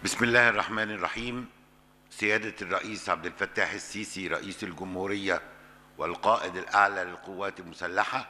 بسم الله الرحمن الرحيم سيادة الرئيس عبد الفتاح السيسي رئيس الجمهورية والقائد الأعلى للقوات المسلحة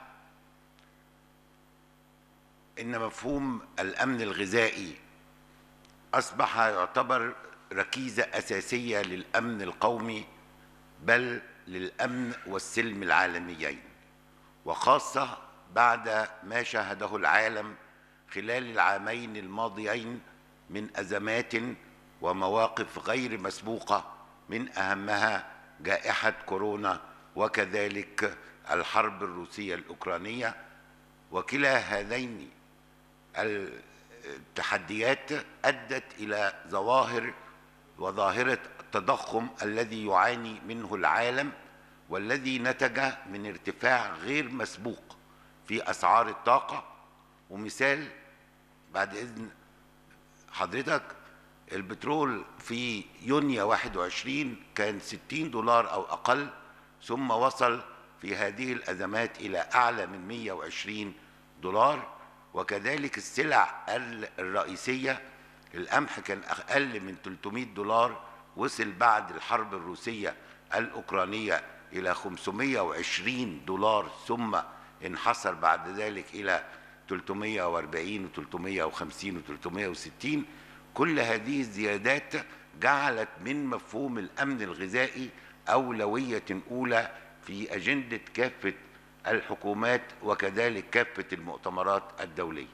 إن مفهوم الأمن الغذائي أصبح يعتبر ركيزة أساسية للأمن القومي بل للأمن والسلم العالميين وخاصة بعد ما شاهده العالم خلال العامين الماضيين من أزمات ومواقف غير مسبوقة من أهمها جائحة كورونا وكذلك الحرب الروسية الأوكرانية وكلا هذين التحديات أدت إلى ظواهر وظاهرة التضخم الذي يعاني منه العالم والذي نتج من ارتفاع غير مسبوق في أسعار الطاقة ومثال بعد إذن حضرتك البترول في يونيو 21 كان 60 دولار أو أقل ثم وصل في هذه الأزمات إلى أعلى من 120 دولار وكذلك السلع الرئيسية القمح كان أقل من 300 دولار وصل بعد الحرب الروسية الأوكرانية إلى 520 دولار ثم انحصر بعد ذلك إلى 340 و350 و360 كل هذه الزيادات جعلت من مفهوم الأمن الغذائي أولوية أولى في أجندة كافة الحكومات وكذلك كافة المؤتمرات الدولية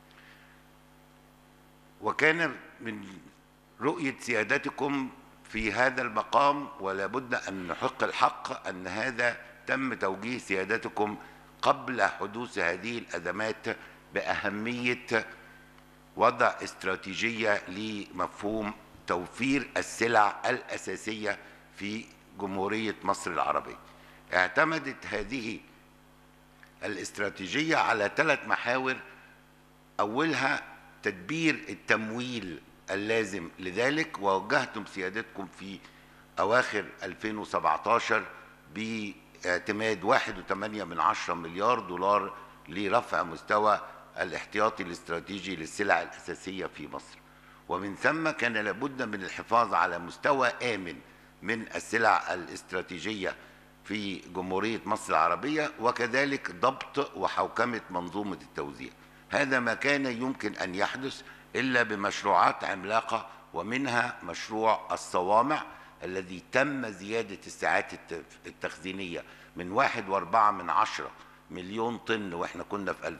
وكان من رؤية سيادتكم في هذا المقام ولا بد أن نحق الحق أن هذا تم توجيه سيادتكم قبل حدوث هذه الأزمات بأهمية وضع استراتيجية لمفهوم توفير السلع الأساسية في جمهورية مصر العربية اعتمدت هذه الاستراتيجية على ثلاث محاور أولها تدبير التمويل اللازم لذلك ووجهتم سيادتكم في أواخر 2017 باعتماد 1.8 من عشرة مليار دولار لرفع مستوى الاحتياطي الاستراتيجي للسلع الأساسية في مصر ومن ثم كان لابد من الحفاظ على مستوى آمن من السلع الاستراتيجية في جمهورية مصر العربية وكذلك ضبط وحوكمة منظومة التوزيع هذا ما كان يمكن أن يحدث إلا بمشروعات عملاقة ومنها مشروع الصوامع الذي تم زيادة الساعات التخزينية من واحد واربعة من عشرة مليون طن وإحنا كنا في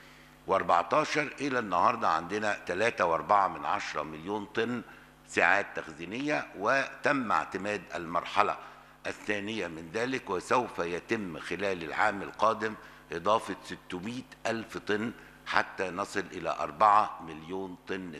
2014 إلى النهاردة عندنا ثلاثة واربعة من عشرة مليون طن ساعات تخزينية وتم اعتماد المرحلة الثانية من ذلك وسوف يتم خلال العام القادم إضافة 600 ألف طن حتى نصل إلى 4 مليون طن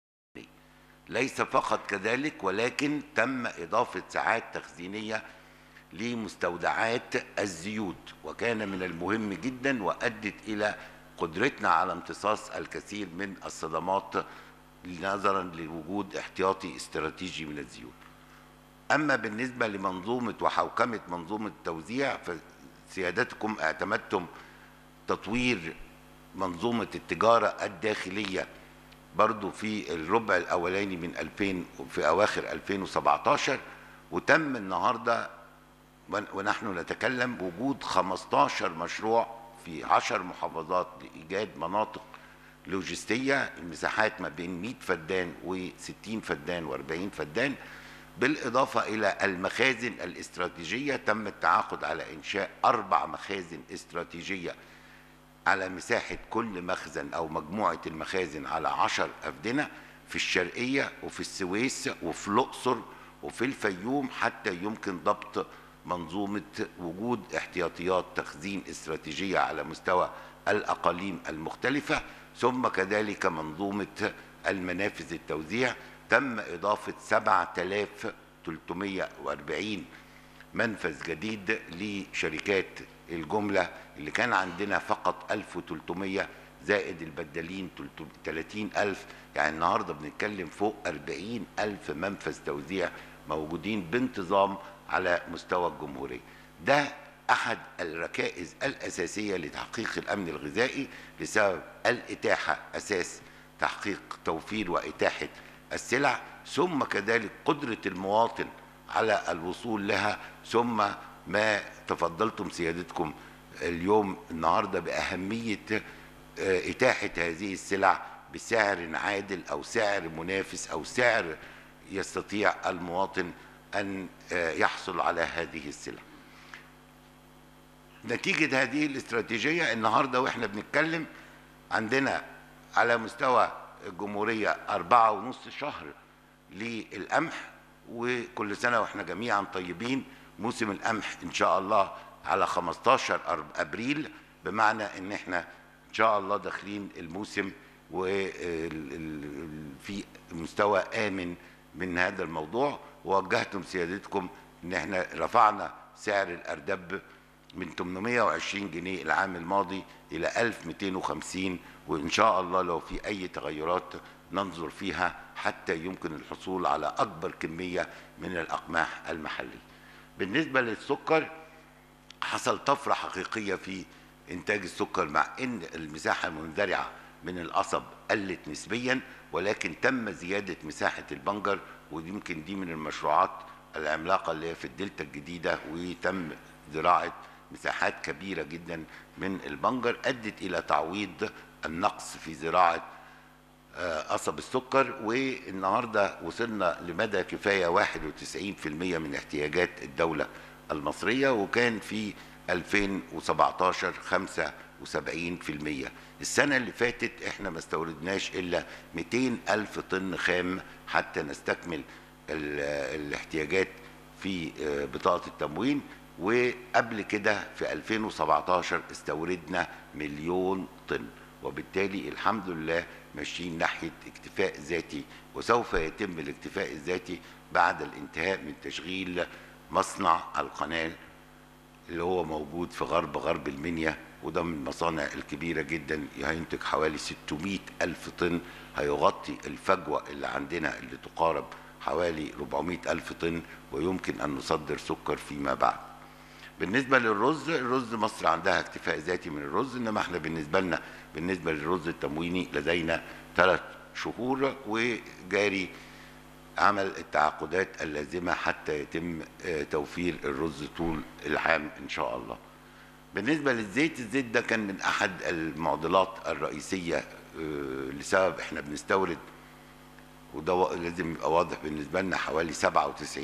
ليس فقط كذلك ولكن تم إضافة ساعات تخزينية لمستودعات الزيوت وكان من المهم جدا وأدت إلى قدرتنا على امتصاص الكثير من الصدمات نظرا لوجود احتياطي استراتيجي من الزيوت أما بالنسبة لمنظومة وحوكمة منظومة التوزيع فسيادتكم اعتمدتم تطوير منظومة التجارة الداخلية برضو في الربع الأولاني من 2000 في أواخر 2017 وتم النهاردة ونحن نتكلم وجود 15 مشروع في 10 محافظات لإيجاد مناطق لوجستية المساحات ما بين 100 فدان و60 فدان و40 فدان بالإضافة إلى المخازن الاستراتيجية تم التعاقد على إنشاء أربع مخازن استراتيجية على مساحة كل مخزن أو مجموعة المخازن على عشر أفدنة في الشرقية وفي السويس وفي الأقصر وفي الفيوم حتى يمكن ضبط منظومة وجود احتياطيات تخزين استراتيجية على مستوى الأقاليم المختلفة ثم كذلك منظومة المنافذ التوزيع تم إضافة 7340 منفذ جديد لشركات الجملة اللي كان عندنا فقط 1300 زائد البدالين 30000 يعني النهاردة بنتكلم فوق 40000 منفذ توزيع موجودين بانتظام على مستوى الجمهورية ده أحد الركائز الأساسية لتحقيق الأمن الغذائي لسبب الإتاحة أساس تحقيق توفير وإتاحة السلع ثم كذلك قدرة المواطن على الوصول لها ثم ما تفضلتم سيادتكم اليوم النهارده بأهمية آه، إتاحة هذه السلع بسعر عادل أو سعر منافس أو سعر يستطيع المواطن أن آه، يحصل على هذه السلع نتيجة هذه الاستراتيجية النهاردة وإحنا بنتكلم عندنا على مستوى الجمهورية أربعة ونص شهر للقمح وكل سنة وإحنا جميعا طيبين موسم القمح إن شاء الله على 15 أر- أبريل بمعنى إن إحنا إن شاء الله داخلين الموسم وفي مستوى آمن من هذا الموضوع ووجهتم سيادتكم إن إحنا رفعنا سعر الأردب من 820 جنيه العام الماضي إلى 1250 وإن شاء الله لو في أي تغيرات ننظر فيها حتى يمكن الحصول على أكبر كمية من الأقماح المحلية بالنسبة للسكر حصل طفرة حقيقية في إنتاج السكر مع إن المساحة المنزرعة من القصب قلت نسبيا ولكن تم زيادة مساحة البنجر ويمكن دي من المشروعات العملاقة اللي هي في الدلتا الجديدة وتم زراعة مساحات كبيرة جدا من البنجر أدت إلى تعويض النقص في زراعة آه، قصب السكر والنهارده وصلنا لمدى كفايه 91% من احتياجات الدوله المصريه وكان في 2017 75% السنه اللي فاتت احنا ما استوردناش الا 200 الف طن خام حتى نستكمل ال- الاحتياجات في آه، بطاقه التموين وقبل كده في 2017 استوردنا مليون طن وبالتالي الحمد لله ماشيين ناحيه اكتفاء ذاتي وسوف يتم الاكتفاء الذاتي بعد الانتهاء من تشغيل مصنع القناه اللي هو موجود في غرب غرب المنيا وده من المصانع الكبيرة جدا هينتج حوالي 600 ألف طن هيغطي الفجوة اللي عندنا اللي تقارب حوالي 400 ألف طن ويمكن أن نصدر سكر فيما بعد بالنسبة للرز الرز مصر عندها اكتفاء ذاتي من الرز إنما احنا بالنسبة لنا بالنسبة للرز التمويني لدينا ثلاث شهور وجاري عمل التعاقدات اللازمة حتى يتم آه، توفير الرز طول العام إن شاء الله بالنسبة للزيت الزيت ده كان من أحد المعضلات الرئيسية آه، لسبب احنا بنستورد وده وا- لازم يبقى واضح بالنسبة لنا حوالي 97%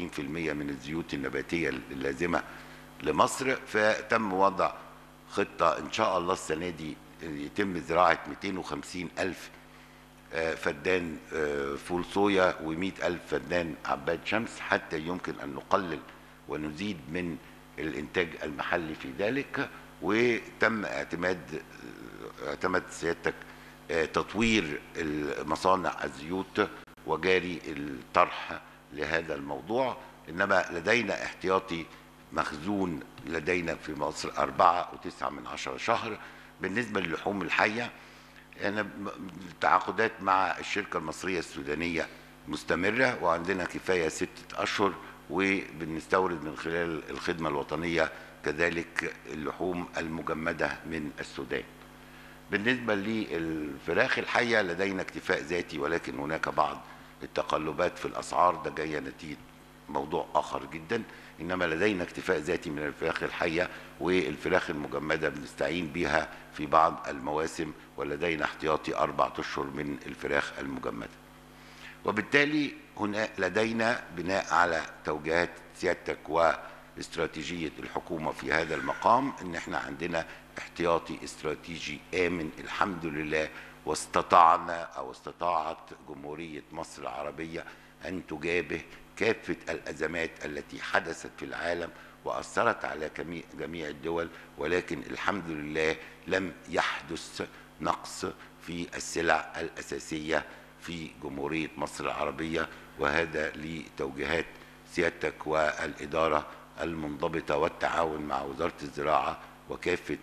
من الزيوت النباتية اللازمة لمصر فتم وضع خطة إن شاء الله السنة دي يتم زراعة 250 ألف آه، فدان آه، فول صويا و100 ألف فدان عباد شمس حتى يمكن أن نقلل ونزيد من الإنتاج المحلي في ذلك وتم اعتماد آه، اعتمد سيادتك آه، تطوير مصانع الزيوت وجاري الطرح لهذا الموضوع إنما لدينا احتياطي مخزون لدينا في مصر أربعة وتسعة من عشرة شهر بالنسبة للحوم الحية أنا م- التعاقدات مع الشركة المصرية السودانية مستمرة وعندنا كفاية ستة أشهر وبنستورد من خلال الخدمة الوطنية كذلك اللحوم المجمدة من السودان بالنسبة للفراخ الحية لدينا اكتفاء ذاتي ولكن هناك بعض التقلبات في الأسعار ده جاية نتيجة موضوع آخر جدا إنما لدينا اكتفاء ذاتي من الفراخ الحية والفراخ المجمدة بنستعين بها في بعض المواسم ولدينا احتياطي أربعة أشهر من الفراخ المجمدة وبالتالي هنا لدينا بناء على توجيهات سيادتك واستراتيجية الحكومة في هذا المقام ان احنا عندنا احتياطي استراتيجي آمن الحمد لله واستطعنا او استطاعت جمهورية مصر العربية ان تجابه كافة الأزمات التي حدثت في العالم وأثرت على كمي- جميع الدول ولكن الحمد لله لم يحدث نقص في السلع الأساسية في جمهورية مصر العربية وهذا لتوجيهات سيادتك والإدارة المنضبطة والتعاون مع وزارة الزراعة وكافة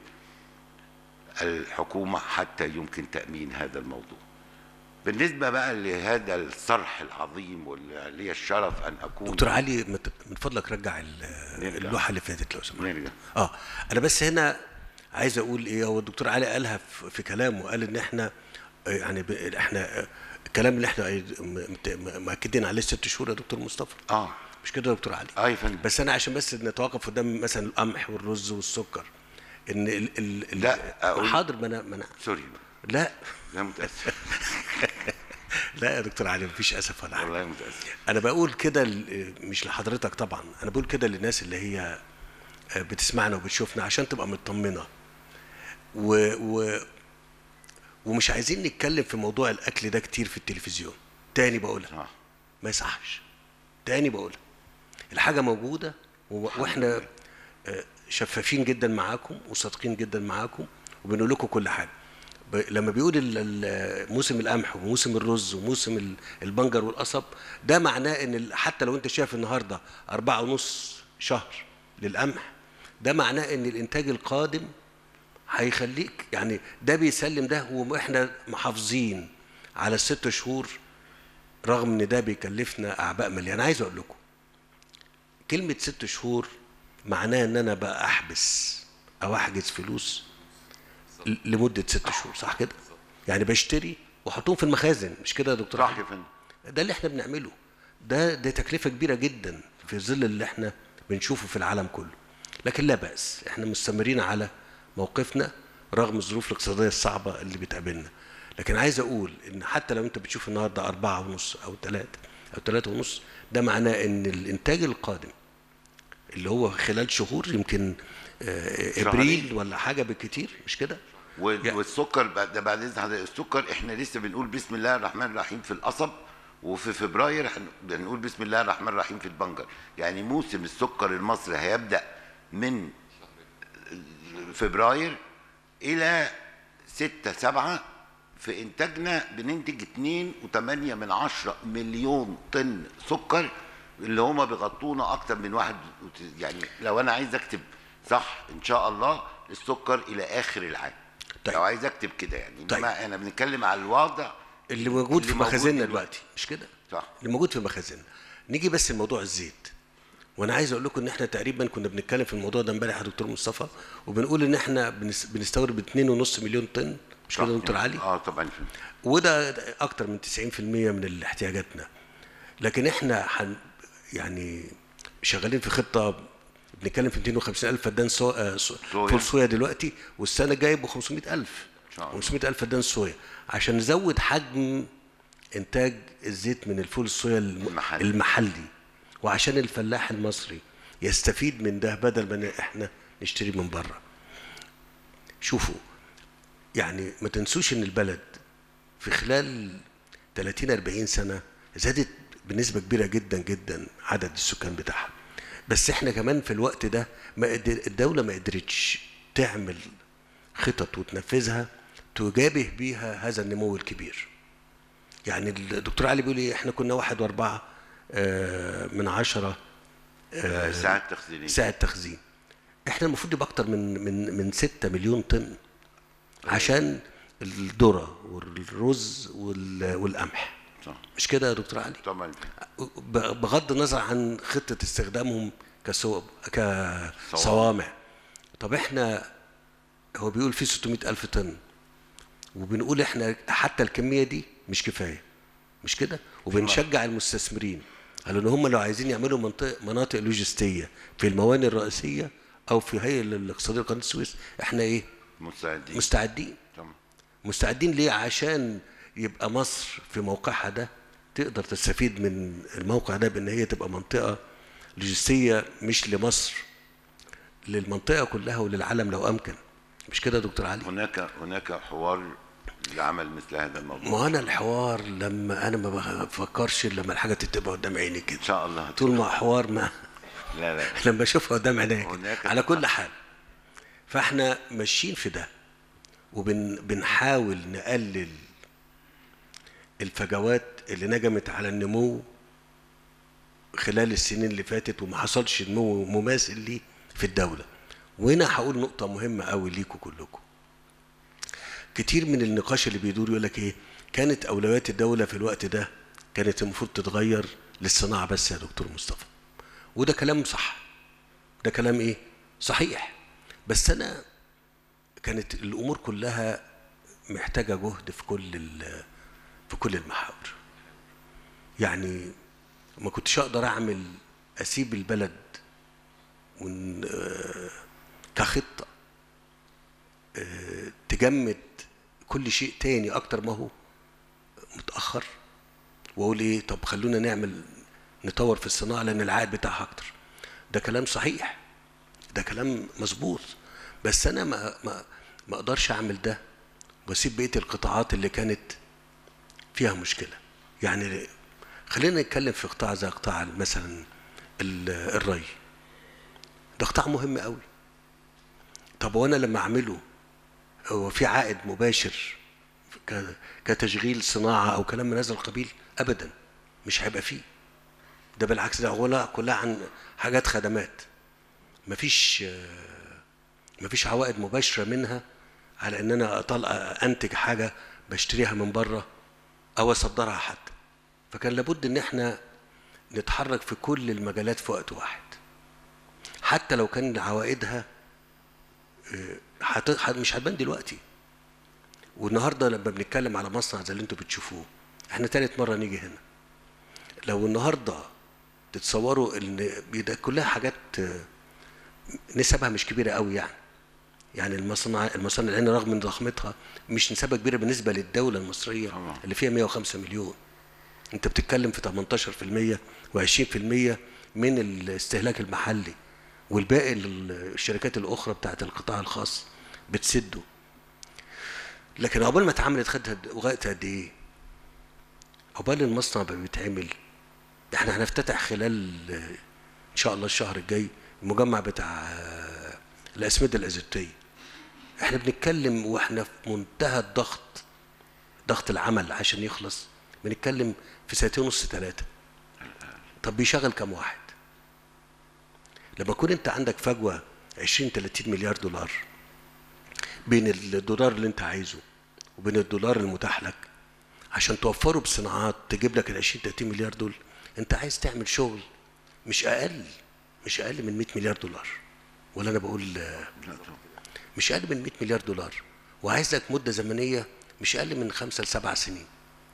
الحكومة حتى يمكن تأمين هذا الموضوع بالنسبة بقى لهذا الصرح العظيم واللي لي الشرف أن أكون دكتور علي مت- من فضلك رجع ال- نرجع. اللوحه اللي فاتت لو سمحت نرجع. اه انا بس هنا عايز اقول ايه هو الدكتور علي قالها في في كلامه قال ان احنا آه، يعني ب- احنا آه، الكلام اللي احنا م- مت- م- مأكدين عليه ست شهور يا دكتور مصطفى اه مش كده يا دكتور علي اه يا فندم بس انا عشان بس نتوقف قدام مثلا القمح والرز والسكر ان ال ال ال- لا، أقول- حاضر ما انا ما انا سوري لا لا متاسف لا يا دكتور علي مفيش اسف ولا حاجه والله متاسف انا بقول كده ل- مش لحضرتك طبعا انا بقول كده للناس اللي هي آه، بتسمعنا وبتشوفنا عشان تبقى مطمنه و, و ومش عايزين نتكلم في موضوع الاكل ده كتير في التلفزيون تاني بقولها صح ما يصحش تاني بقولها الحاجه موجوده و- واحنا آه، شفافين جدا معاكم وصادقين جدا معاكم وبنقول لكم كل حاجه ب- لما بيقول ال- ال- موسم القمح وموسم الرز وموسم ال- البنجر والقصب ده معناه ان ال- حتى لو انت شايف النهارده أربعة ونص شهر للقمح ده معناه ان الانتاج القادم هيخليك يعني ده بيسلم ده واحنا محافظين على الست شهور رغم ان ده بيكلفنا اعباء ماليه انا عايز اقول لكم كلمه ست شهور معناها ان انا بقى احبس او احجز فلوس ل- لمده ست شهور صح كده يعني بشتري واحطهم في المخازن مش كده يا دكتور صح علي؟ يا فندم ده اللي احنا بنعمله ده ده تكلفه كبيره جدا في ظل اللي احنا بنشوفه في العالم كله لكن لا باس احنا مستمرين على موقفنا رغم الظروف الاقتصاديه الصعبه اللي بتقابلنا لكن عايز اقول ان حتى لو انت بتشوف النهارده أربعة ونص او ثلاثة او ثلاثة ونص ده معناه ان الانتاج القادم اللي هو خلال شهور يمكن آه، شهرين. ابريل ولا حاجه بالكتير مش كده وال- يا- والسكر بعد ده بعد اذن حضرتك السكر احنا لسه بنقول بسم الله الرحمن الرحيم في القصب وفي فبراير هن- بنقول بسم الله الرحمن الرحيم في البنجر يعني موسم السكر المصري هيبدا من فبراير الى 6 7 في انتاجنا بننتج 2.8 من عشرة مليون طن سكر اللي هما بيغطونا اكتر من واحد وت- يعني لو انا عايز اكتب صح ان شاء الله السكر الى اخر العام طيب. لو عايز اكتب كده يعني طيب. انما انا بنتكلم على الوضع اللي موجود اللي في مخازننا دلوقتي. دلوقتي مش كده صح اللي موجود في مخازننا نيجي بس لموضوع الزيت وانا عايز اقول لكم ان احنا تقريبا كنا بنتكلم في الموضوع ده امبارح يا دكتور مصطفى وبنقول ان احنا بنس- بنستورد ب 2.5 مليون طن مش كده يا دكتور علي اه طبعا وده اكتر من 90% من احتياجاتنا لكن احنا حن يعني شغالين في خطه بنتكلم في 250 الف فدان سو... آه، سو... صويا. فول صويا دلوقتي والسنه الجايه ب 500 الف إن شاء الله. 500 الف فدان صويا عشان نزود حجم انتاج الزيت من الفول الصويا الم... المحلي. المحلي وعشان الفلاح المصري يستفيد من ده بدل ما ن- احنا نشتري من بره شوفوا يعني ما تنسوش ان البلد في خلال 30 40 سنه زادت بنسبه كبيره جدا جدا عدد السكان بتاعها بس احنا كمان في الوقت ده ما قدر الدوله ما قدرتش تعمل خطط وتنفذها تجابه بيها هذا النمو الكبير يعني الدكتور علي بيقول ايه احنا كنا واحد واربعة آه، من عشرة آه ساعة تخزينية ساعة تخزين احنا المفروض يبقى اكتر من من من 6 مليون طن عشان الذرة والرز وال- والقمح صح مش كده يا دكتور علي طبعا ب- بغض النظر عن خطة استخدامهم كسو... كصوامع طب احنا هو بيقول في 600 ألف طن وبنقول احنا حتى الكمية دي مش كفاية مش كده وبنشجع المستثمرين على ان هم لو عايزين يعملوا منطقة مناطق لوجستية في الموانئ الرئيسية او في هيئة الاقتصادية قناة السويس احنا ايه مستعدين مستعدين طبعا مستعدين ليه عشان يبقى مصر في موقعها ده تقدر تستفيد من الموقع ده بان هي تبقى منطقه لوجستيه مش لمصر للمنطقه كلها وللعالم لو امكن مش كده يا دكتور علي هناك هناك حوار لعمل مثل هذا الموضوع ما انا الحوار لما انا ما بفكرش إلا لما الحاجه تبقى قدام عيني كده ان شاء الله طول ما حوار ما لا لا لما اشوفها قدام عينيا كده. هناك على كل حال فاحنا ماشيين في ده وبنحاول نقلل الفجوات اللي نجمت على النمو خلال السنين اللي فاتت وما حصلش نمو مماثل ليه في الدولة وهنا هقول نقطة مهمة قوي ليكوا كلكم كتير من النقاش اللي بيدور يقول لك ايه كانت اولويات الدولة في الوقت ده كانت المفروض تتغير للصناعة بس يا دكتور مصطفى وده كلام صح ده كلام ايه صحيح بس انا كانت الامور كلها محتاجه جهد في كل ال- في في كل المحاور يعني ما كنتش اقدر اعمل اسيب البلد ون آه، كخطه آه، تجمد كل شيء تاني اكتر ما هو متاخر واقول ايه طب خلونا نعمل نطور في الصناعه لان العائد بتاعها اكتر ده كلام صحيح ده كلام مظبوط بس انا ما ما ما اقدرش اعمل ده واسيب بقيه القطاعات اللي كانت فيها مشكله يعني خلينا نتكلم في قطاع زي قطاع مثلا ال- الري ده قطاع مهم قوي طب وانا لما اعمله هو في عائد مباشر ك- كتشغيل صناعه او كلام من هذا القبيل ابدا مش هيبقى فيه ده بالعكس ده كلها كلها عن حاجات خدمات مفيش آه، مفيش عوائد مباشره منها على ان انا اطلع انتج حاجه بشتريها من بره او اصدرها حتى فكان لابد ان احنا نتحرك في كل المجالات في وقت واحد حتى لو كان عوائدها آه، هت- ه- مش هتبان دلوقتي والنهارده لما بنتكلم على مصنع زي اللي انتوا بتشوفوه احنا تالت مره نيجي هنا لو النهارده تتصوروا ان ده كلها حاجات آه، نسبها مش كبيره قوي يعني يعني المصنع المصانع العين رغم من ضخمتها مش نسبه كبيره بالنسبه للدوله المصريه طبعا. اللي فيها 105 مليون انت بتتكلم في 18% و20% من الاستهلاك المحلي والباقي ال- الشركات الاخرى بتاعت القطاع الخاص بتسده لكن عقبال ما اتعملت خدت وقت قد ايه عقبال المصنع بقى بيتعمل احنا هنفتتح خلال آه، ان شاء الله الشهر الجاي المجمع بتاع آه، الاسمده الازوتيه احنا بنتكلم واحنا في منتهى الضغط ضغط العمل عشان يخلص بنتكلم في سنتين ونص ثلاثه طب بيشغل كام واحد لما يكون انت عندك فجوه 20 30 مليار دولار بين الدولار اللي انت عايزه وبين الدولار المتاح لك عشان توفره بصناعات تجيب لك ال 20 30 مليار دول انت عايز تعمل شغل مش اقل مش اقل من 100 مليار دولار ولا انا بقول آه، لا طبعا مش اقل من 100 مليار دولار وعايز لك مده زمنيه مش اقل من خمسة لسبع سنين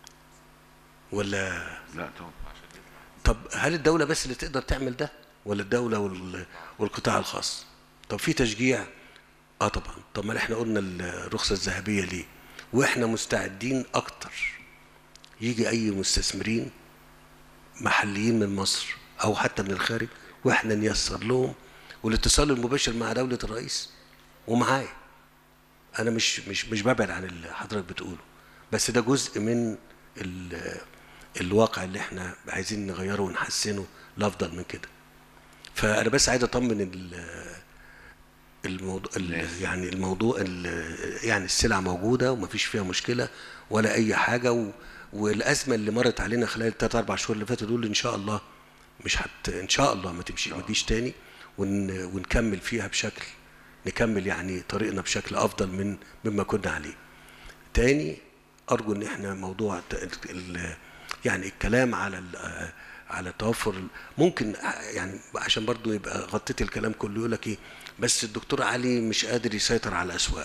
ولا لا طبعا طب هل الدولة بس اللي تقدر تعمل ده ولا الدولة وال- والقطاع الخاص طب في تشجيع اه طبعا طب ما احنا قلنا الرخصة الذهبية ليه واحنا مستعدين اكتر يجي اي مستثمرين محليين من مصر او حتى من الخارج واحنا نيسر لهم والاتصال المباشر مع دولة الرئيس ومعايا انا مش مش مش ببعد عن اللي حضرتك بتقوله بس ده جزء من ال- الواقع اللي احنا عايزين نغيره ونحسنه لافضل من كده فانا بس عايز اطمن ال- الموضوع ال- يعني الموضوع ال- يعني السلع موجوده ومفيش فيها مشكله ولا اي حاجه و والازمه اللي مرت علينا خلال الثلاث اربع شهور اللي فاتوا دول ان شاء الله مش هت ان شاء الله ما تمشي ما تجيش تاني ون ونكمل فيها بشكل نكمل يعني طريقنا بشكل افضل من مما كنا عليه. تاني ارجو ان احنا موضوع ت- ال- ال- يعني الكلام على ال- على توفر ال- ممكن يعني عشان برضو يبقى غطيت الكلام كله يقول لك ايه بس الدكتور علي مش قادر يسيطر على الاسواق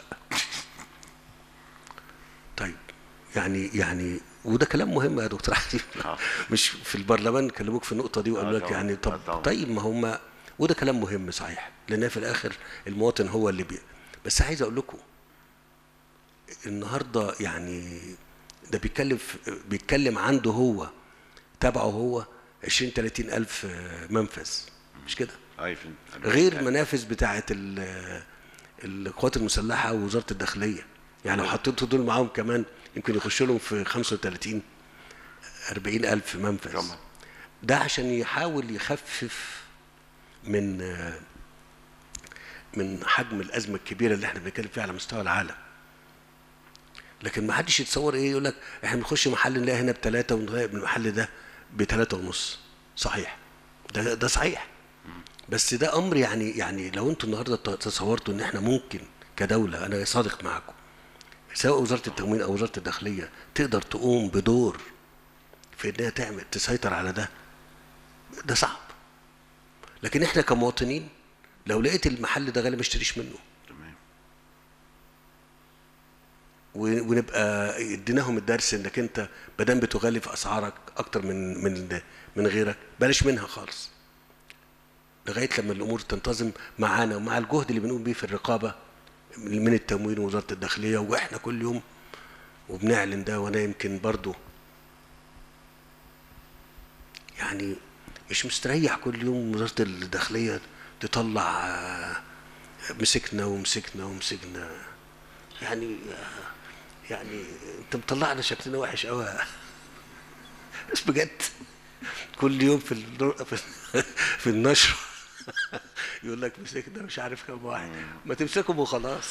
طيب يعني يعني وده كلام مهم يا دكتور علي آه. مش في البرلمان كلموك في النقطه دي وقالوا آه لك طبعاً. يعني آه طب طبعاً. طيب ما هم وده كلام مهم صحيح لان في الاخر المواطن هو اللي بي بس عايز اقول لكم النهارده يعني ده بيتكلم في- بيتكلم عنده هو تبعه هو 20 30 الف منفذ مش كده اي في غير المنافذ بتاعه ال- القوات المسلحه ووزاره الداخليه يعني لو حطيتوا دول معاهم كمان يمكن يخشوا لهم في 35 40 الف منفذ طبعا. ده عشان يحاول يخفف من من حجم الازمه الكبيره اللي احنا بنتكلم فيها على مستوى العالم لكن ما حدش يتصور ايه يقول لك احنا بنخش محل نلاقي هنا بثلاثه ونلاقي المحل ده بثلاثه ونص صحيح ده ده صحيح بس ده امر يعني يعني لو انتوا النهارده تصورتوا ان احنا ممكن كدوله انا صادق معاكم سواء وزاره التموين او وزاره الداخليه تقدر تقوم بدور في انها تعمل تسيطر على ده ده صعب لكن احنا كمواطنين لو لقيت المحل ده غالي ما اشتريش منه تمام و- ونبقى اديناهم الدرس انك انت بدل بتغلي في اسعارك اكتر من من من غيرك بلاش منها خالص لغايه لما الامور تنتظم معانا ومع الجهد اللي بنقوم بيه في الرقابه من التموين ووزاره الداخليه واحنا كل يوم وبنعلن ده وانا يمكن برضو يعني مش مستريح كل يوم وزاره الداخليه تطلع آه، مسكنا ومسكنا ومسكنا يعني يعني انت مطلعنا شكلنا وحش قوي بس بجد كل يوم في النور- في, في النشر يقول لك مسكنا مش عارف كم واحد ما تمسكهم وخلاص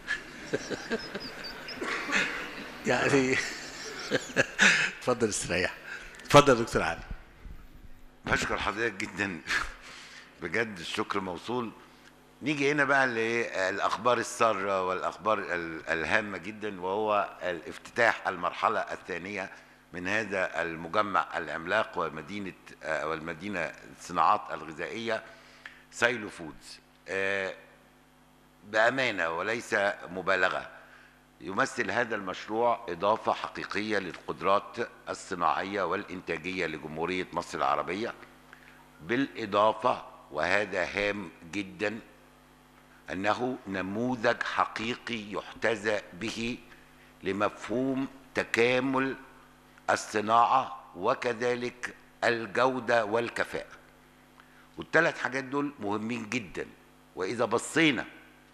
يعني اتفضل استريح اتفضل يا دكتور علي بشكر حضرتك جدا بجد الشكر موصول نيجي هنا بقى للاخبار الساره والاخبار ال- الهامه جدا وهو الافتتاح المرحله الثانيه من هذا المجمع العملاق ومدينه آه، والمدينه الصناعات الغذائيه سايلو فودز آه، بامانه وليس مبالغه يمثل هذا المشروع اضافه حقيقيه للقدرات الصناعيه والانتاجيه لجمهوريه مصر العربيه بالاضافه وهذا هام جدا انه نموذج حقيقي يحتذى به لمفهوم تكامل الصناعه وكذلك الجوده والكفاءه والثلاث حاجات دول مهمين جدا واذا بصينا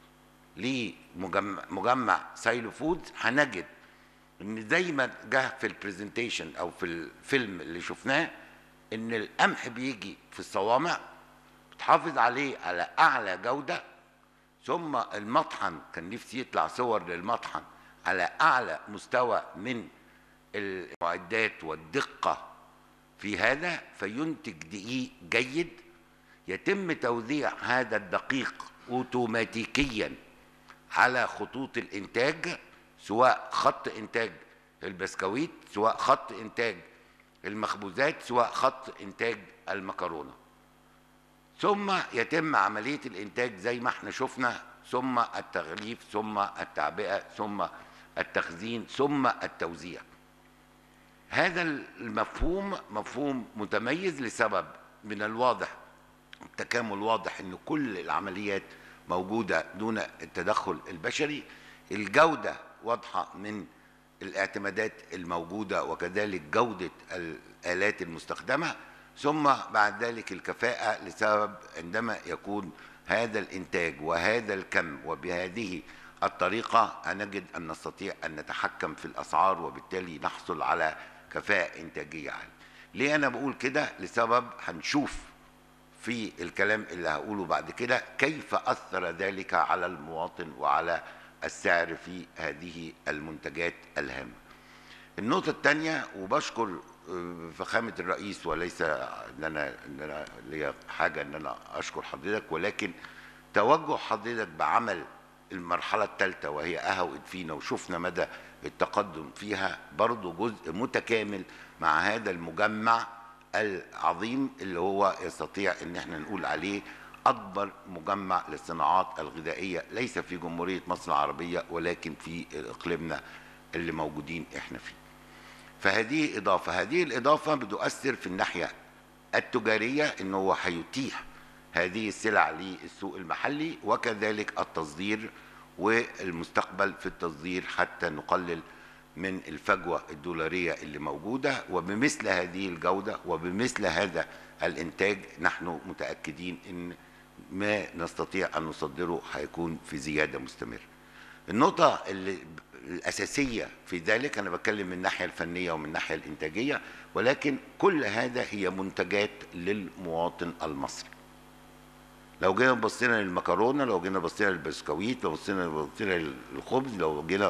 لمجمع مجمع سايلو فود هنجد ان زي ما جه في البرزنتيشن او في الفيلم اللي شفناه ان القمح بيجي في الصوامع بتحافظ عليه على اعلى جوده ثم المطحن كان نفسي يطلع صور للمطحن على اعلى مستوى من المعدات والدقه في هذا فينتج دقيق جيد يتم توزيع هذا الدقيق اوتوماتيكيا على خطوط الانتاج سواء خط انتاج البسكويت سواء خط انتاج المخبوزات سواء خط انتاج المكرونه ثم يتم عمليه الانتاج زي ما احنا شفنا ثم التغليف ثم التعبئه ثم التخزين ثم التوزيع هذا المفهوم مفهوم متميز لسبب من الواضح التكامل واضح ان كل العمليات موجوده دون التدخل البشري الجوده واضحه من الاعتمادات الموجوده وكذلك جوده الالات المستخدمه ثم بعد ذلك الكفاءه لسبب عندما يكون هذا الانتاج وهذا الكم وبهذه الطريقه نجد ان نستطيع ان نتحكم في الاسعار وبالتالي نحصل على كفاءه انتاجيه عاليه. ليه انا بقول كده؟ لسبب هنشوف في الكلام اللي هقوله بعد كده كيف اثر ذلك على المواطن وعلى السعر في هذه المنتجات الهامه. النقطه الثانيه وبشكر آه، فخامه الرئيس وليس ان انا ان انا ليا حاجه ان انا اشكر حضرتك ولكن توجه حضرتك بعمل المرحله الثالثه وهي اهو ادفينا وشفنا مدى التقدم فيها برضو جزء متكامل مع هذا المجمع العظيم اللي هو يستطيع ان احنا نقول عليه اكبر مجمع للصناعات الغذائيه ليس في جمهوريه مصر العربيه ولكن في اقليمنا اللي موجودين احنا فيه. فهذه اضافه، هذه الاضافه بتؤثر في الناحيه التجاريه ان هو هيتيح هذه السلع للسوق المحلي وكذلك التصدير والمستقبل في التصدير حتى نقلل من الفجوه الدولاريه اللي موجوده وبمثل هذه الجوده وبمثل هذا الانتاج نحن متاكدين ان ما نستطيع ان نصدره هيكون في زياده مستمره. النقطه اللي الاساسيه في ذلك انا بتكلم من الناحيه الفنيه ومن الناحيه الانتاجيه ولكن كل هذا هي منتجات للمواطن المصري. لو جينا بصينا للمكرونه لو جينا بصينا للبسكويت لو بصينا بصينا للخبز لو جينا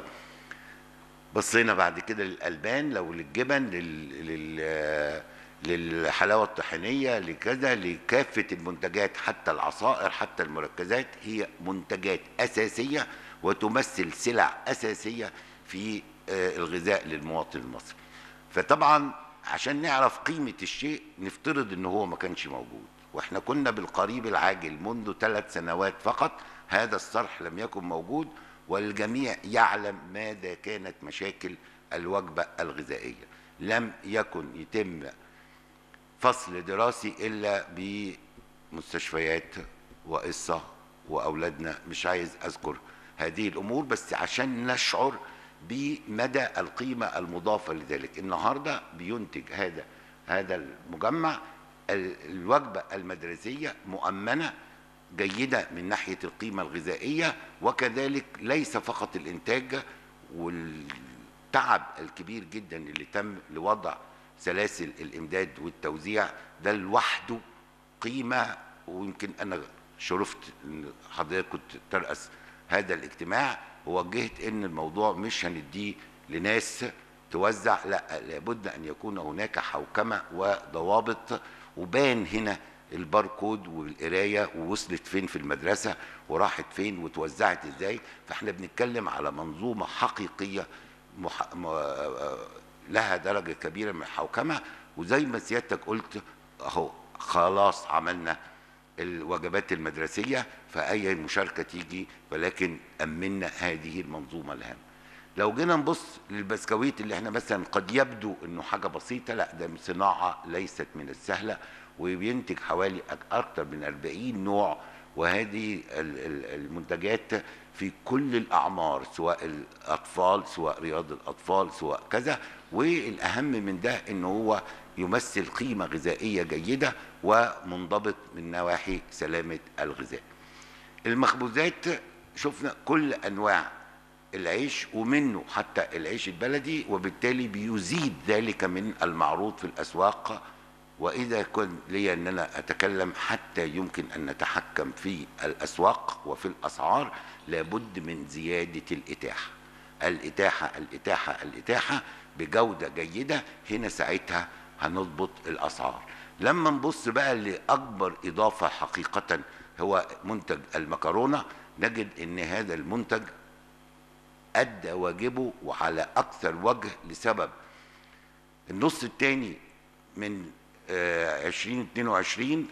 بصينا بعد كده للالبان لو للجبن لل... لل... للحلاوه الطحينيه لكذا لكافه المنتجات حتى العصائر حتى المركزات هي منتجات اساسيه وتمثل سلع اساسيه في آه، الغذاء للمواطن المصري. فطبعا عشان نعرف قيمه الشيء نفترض ان هو ما كانش موجود واحنا كنا بالقريب العاجل منذ ثلاث سنوات فقط هذا الصرح لم يكن موجود والجميع يعلم ماذا كانت مشاكل الوجبة الغذائية لم يكن يتم فصل دراسي إلا بمستشفيات وقصة وأولادنا مش عايز أذكر هذه الأمور بس عشان نشعر بمدى القيمة المضافة لذلك النهاردة بينتج هذا هذا المجمع ال- الوجبة المدرسية مؤمنة جيدة من ناحية القيمة الغذائية وكذلك ليس فقط الإنتاج والتعب الكبير جدا اللي تم لوضع سلاسل الإمداد والتوزيع ده لوحده قيمة ويمكن أنا شرفت إن حضرتك كنت ترأس هذا الاجتماع ووجهت إن الموضوع مش هنديه لناس توزع لا لابد أن يكون هناك حوكمة وضوابط وبان هنا الباركود والقرايه ووصلت فين في المدرسه وراحت فين وتوزعت ازاي فاحنا بنتكلم على منظومه حقيقيه مح... م... آه، لها درجه كبيره من الحوكمه وزي ما سيادتك قلت اهو خلاص عملنا الوجبات المدرسيه فاي مشاركه تيجي ولكن امنا هذه المنظومه الهامه لو جينا نبص للبسكويت اللي احنا مثلا قد يبدو انه حاجه بسيطه لا ده صناعه ليست من السهله وبينتج حوالي أك- اكثر من 40 نوع وهذه ال- ال- المنتجات في كل الاعمار سواء الاطفال سواء رياض الاطفال سواء كذا والاهم من ده ان هو يمثل قيمه غذائيه جيده ومنضبط من نواحي سلامه الغذاء المخبوزات شفنا كل انواع العيش ومنه حتى العيش البلدي وبالتالي بيزيد ذلك من المعروض في الاسواق واذا كان لي ان انا اتكلم حتى يمكن ان نتحكم في الاسواق وفي الاسعار لابد من زياده الاتاحه الاتاحه الاتاحه الاتاحه بجوده جيده هنا ساعتها هنضبط الاسعار لما نبص بقى لاكبر اضافه حقيقه هو منتج المكرونه نجد ان هذا المنتج ادى واجبه وعلى اكثر وجه لسبب النص الثاني من آه، 2022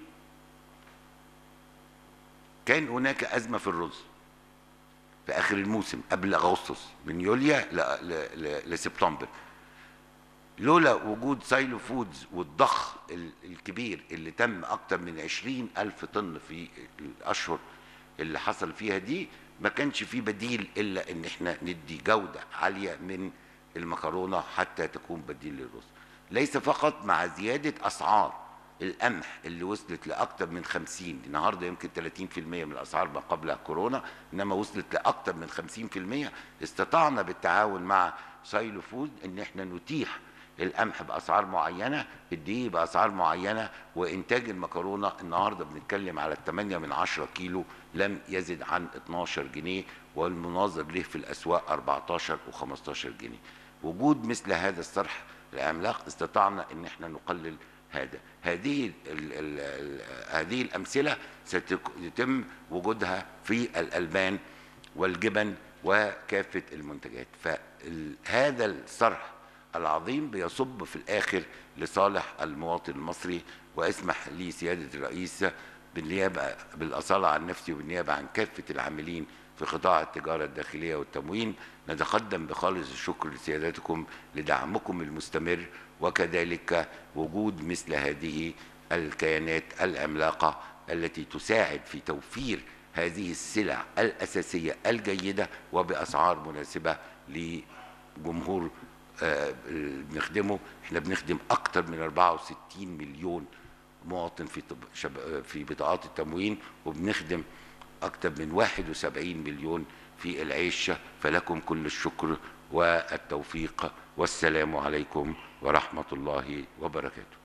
كان هناك ازمه في الرز في اخر الموسم قبل اغسطس من يوليو ل- ل- ل- لسبتمبر لولا وجود سايلو فودز والضخ ال- الكبير اللي تم اكتر من 20 الف طن في الاشهر اللي حصل فيها دي ما كانش في بديل الا ان احنا ندي جوده عاليه من المكرونه حتى تكون بديل للرز ليس فقط مع زياده اسعار القمح اللي وصلت لاكثر من 50 النهارده يمكن 30% من الاسعار ما قبل كورونا انما وصلت لاكثر من 50% استطعنا بالتعاون مع سايلو فود ان احنا نتيح القمح باسعار معينه الدقيق باسعار معينه وانتاج المكرونه النهارده بنتكلم على 8 من 10 كيلو لم يزد عن 12 جنيه والمناظر له في الاسواق 14 و15 جنيه وجود مثل هذا الصرح العملاق استطعنا ان احنا نقلل هذا هذه ال ال ال هذه الامثله سيتم وجودها في الالبان والجبن وكافه المنتجات فهذا الصرح العظيم بيصب في الاخر لصالح المواطن المصري واسمح لي سياده الرئيس بالنيابه بالاصاله عن نفسي وبالنيابه عن كافه العاملين في قطاع التجاره الداخليه والتموين نتقدم بخالص الشكر لسيادتكم لدعمكم المستمر وكذلك وجود مثل هذه الكيانات العملاقه التي تساعد في توفير هذه السلع الاساسيه الجيده وباسعار مناسبه لجمهور آه، بنخدمه احنا بنخدم اكتر من 64 مليون مواطن في طب شب... في بطاقات التموين وبنخدم اكتر من 71 مليون في العيش فلكم كل الشكر والتوفيق والسلام عليكم ورحمه الله وبركاته